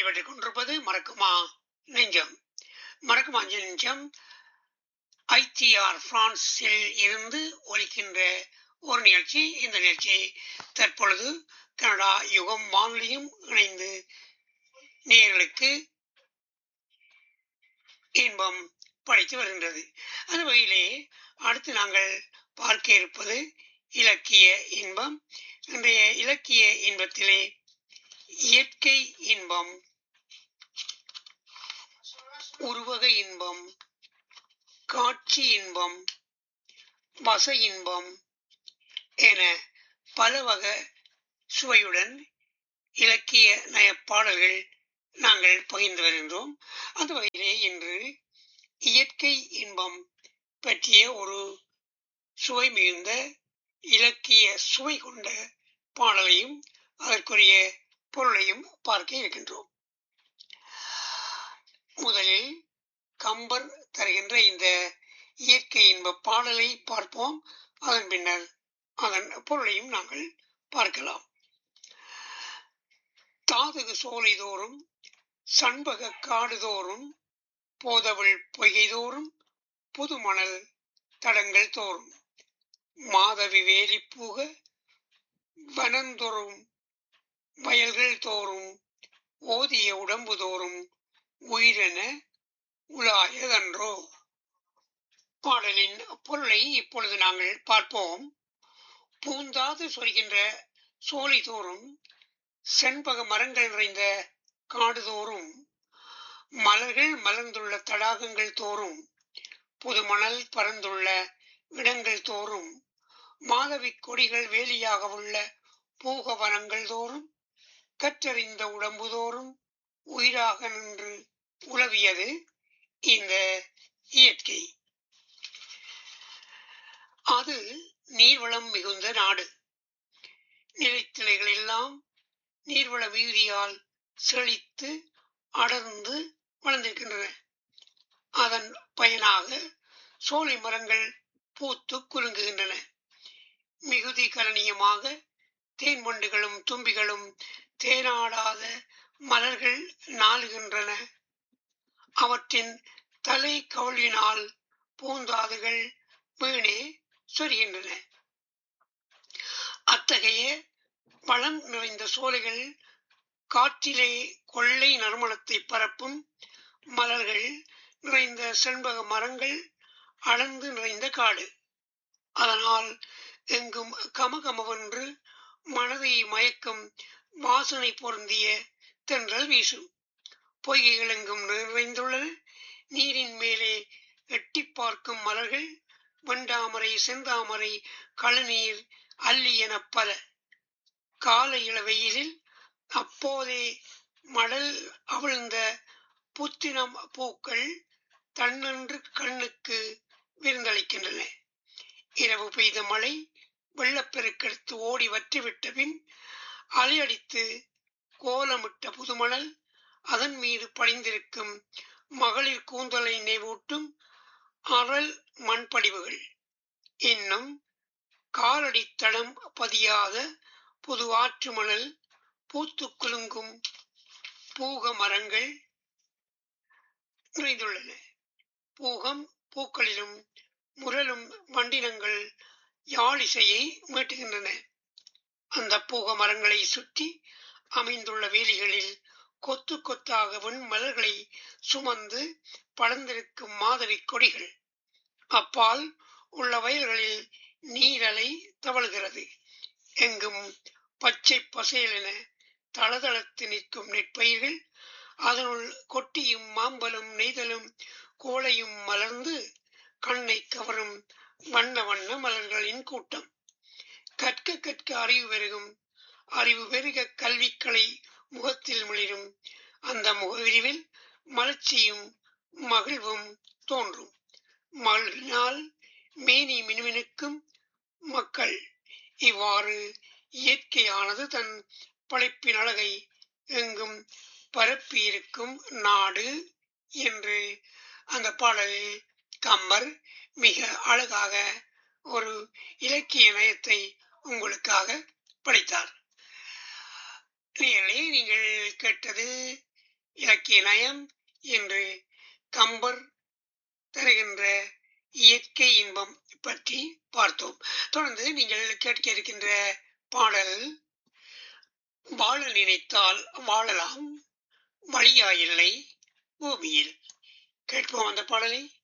நடைபெற்றுக் கொண்டிருப்பது மறக்குமா நெஞ்சம் மறக்குமா நெஞ்சம் ஐடிஆர் பிரான்சில் இருந்து ஒலிக்கின்ற ஒரு நிகழ்ச்சி இந்த நிகழ்ச்சி தற்பொழுது கனடா யுகம் வானொலியும் இணைந்து நேயர்களுக்கு இன்பம் படைத்து வருகின்றது அந்த வகையிலே அடுத்து நாங்கள் பார்க்க இருப்பது இலக்கிய இன்பம் இன்றைய இலக்கிய இன்பத்திலே இயற்கை இன்பம் உருவக இன்பம் காட்சி இன்பம் வச இன்பம் என பல வகை சுவையுடன் இலக்கிய நய பாடல்கள் நாங்கள் பகிர்ந்து வருகின்றோம் அந்த வகையிலே இன்று இயற்கை இன்பம் பற்றிய ஒரு சுவை மிகுந்த இலக்கிய சுவை கொண்ட பாடலையும் அதற்குரிய பொருளையும் பார்க்க இருக்கின்றோம் முதலில் கம்பர் தருகின்ற இந்த இயற்கை இன்ப பாடலை பார்ப்போம் அதன் பின்னர் அதன் பொருளையும் நாங்கள் பார்க்கலாம் தாதுகு சோலை தோறும் சண்பக காடு தோறும் போதவள் பொய்கை தோறும் புது மணல் தடங்கள் தோறும் மாதவி வேலி பூக வனந்தோறும் வயல்கள் தோறும் ஓதிய உடம்பு தோறும் உயிரென உலாயதன்றோ பாடலின் பொருளை இப்பொழுது நாங்கள் பார்ப்போம் பூந்தாது சொல்கின்ற சோலை தோறும் செண்பக மரங்கள் நிறைந்த காடு தோறும் மலர்கள் மலர்ந்துள்ள தடாகங்கள் தோறும் புது மணல் பறந்துள்ள இடங்கள் தோறும் மாதவி கொடிகள் வேலியாக உள்ள பூகவனங்கள் தோறும் கற்றறிந்த உடம்பு தோறும் உயிராக நின்று உலவியது இந்த இயற்கை அது நீர்வளம் மிகுந்த நாடு நிலைத்திலைகள் எல்லாம் நீர்வள மிகுதியால் செழித்து அடர்ந்து வளர்ந்திருக்கின்றன அதன் பயனாக சோலை மரங்கள் பூத்து குலுங்குகின்றன மிகுதி கரணியமாக தேன் வண்டுகளும் தும்பிகளும் தேனாடாத மலர்கள் நாளுகின்றன அவற்றின் தலை கவுளினால் பூந்தாதுகள் வீணே சொரிகின்றன அத்தகைய வளம் நிறைந்த சோலைகள் காற்றிலே கொள்ளை நறுமணத்தை பரப்பும் மலர்கள் நிறைந்த செண்பக மரங்கள் அளந்து நிறைந்த காடு அதனால் எங்கும் கமகமவென்று மனதை மயக்கும் வாசனை பொருந்திய தென்றல் வீசும் பொய்கைகள் எங்கும் நிறைந்துள்ளன நீரின் மேலே எட்டி பார்க்கும் மலர்கள் வெண்டாமரை செந்தாமரை கழுநீர் அல்லி என பல கால இளவெயிலில் அப்போதே மடல் அவிழ்ந்த புத்தினம் பூக்கள் தன்னன்று கண்ணுக்கு விருந்தளிக்கின்றன இரவு பெய்த மழை வெள்ளப்பெருக்கெடுத்து ஓடி வற்றிவிட்ட பின் அலையடித்து கோலமிட்ட புதுமணல் அதன் மீது படிந்திருக்கும் மகளிர் கூந்தலை நினைவூட்டும் அறல் மண்படிவுகள் இன்னும் காலடித்தடம் பதியாத புது ஆற்று மணல் பூத்து குலுங்கும் பூக மரங்கள் நிறைந்துள்ளன பூகம் பூக்களிலும் முரலும் வண்டினங்கள் யாழிசையை மீட்டுகின்றன அந்த பூக மரங்களை சுற்றி அமைந்துள்ள வேலிகளில் கொத்து கொத்தாக வெண் மலர்களை சுமந்து படர்ந்திருக்கும் மாதவி கொடிகள் அப்பால் உள்ள வயல்களில் நீரலை தவழ்கிறது எங்கும் பச்சை பசையென தளதளத்து நிற்கும் நெற்பயிர்கள் அதனுள் கொட்டியும் மாம்பலும் நெய்தலும் கோளையும் மலர்ந்து கண்ணை கவரும் வண்ண வண்ண மலர்களின் கூட்டம் கற்க கற்க அறிவு பெருகும் அறிவு பெருக கல்விக்களை முகத்தில் மிளிரும் அந்த முகவிரிவில் மலர்ச்சியும் மகிழ்வும் தோன்றும் மகிழ்வினால் மேனி மினுமினுக்கும் மக்கள் இவ்வாறு இயற்கையானது தன் படைப்பின் அழகை எங்கும் பரப்பியிருக்கும் நாடு என்று அந்த பாடலில் கம்பர் மிக அழகாக ஒரு இலக்கிய நயத்தை உங்களுக்காக படைத்தார் நேயர்களே நீங்கள் கேட்டது இலக்கிய நயம் என்று கம்பர் தருகின்ற இயற்கை இன்பம் பற்றி பார்த்தோம் தொடர்ந்து நீங்கள் கேட்க இருக்கின்ற பாடல் வாழ நினைத்தால் வாழலாம் வழியாயில்லை பூமியில் கேட்போம் அந்த பாடலை